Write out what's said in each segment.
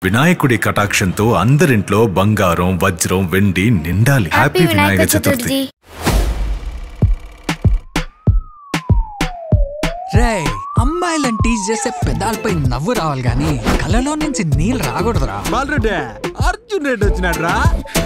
వినాయకుడి కటాక్షంతో అందరింట్లో బంగారం వజ్రం వెండి నిండాలి హ్యాపీ వినాయక చతుర్థి రే అమ్మాయిలను టీజ్ చేసే పెదాలపై నవ్వు రావాలి గాని కళ్ళలో నుంచి నీళ్ళు రాకూడదురా బాలరెడ్డి అర్జున్ రెడ్డి వచ్చినాడు రా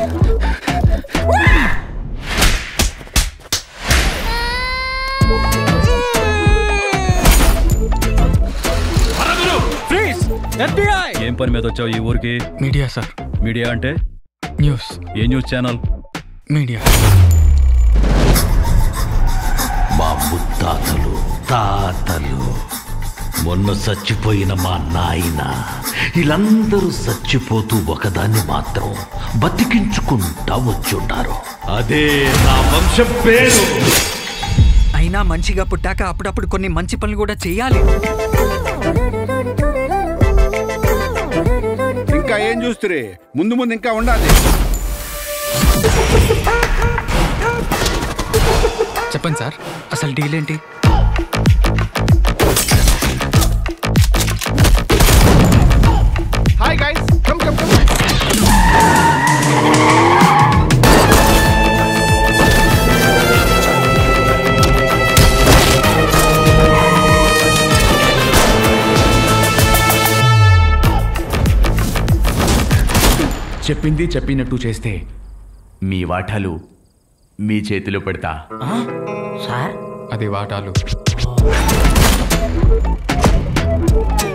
ఏం పని మీద వచ్చావు ఈ ఊరికి మీడియా సార్ మీడియా అంటే న్యూస్ ఏ న్యూస్ ఛానల్ మీడియా మా ముత్తాతలు తాతలు మొన్న చచ్చిపోయిన మా నాయన వీళ్ళందరూ చచ్చిపోతూ ఒకదాన్ని మాత్రం బతికించుకుంటా వచ్చుంటారు అదే నా వంశం పేరు అయినా మంచిగా పుట్టాక అప్పుడప్పుడు కొన్ని మంచి పనులు కూడా చేయాలి ఇంకా ఏం చూస్తురే ముందు ముందు ఇంకా ఉండాలి చెప్పండి సార్ అసలు డీల్ ఏంటి hi guys come come come చెప్పింది చెప్పినట్టు చేస్తే మీ వాటాలు మీ చేతిలో పెడతా అది వాటాలు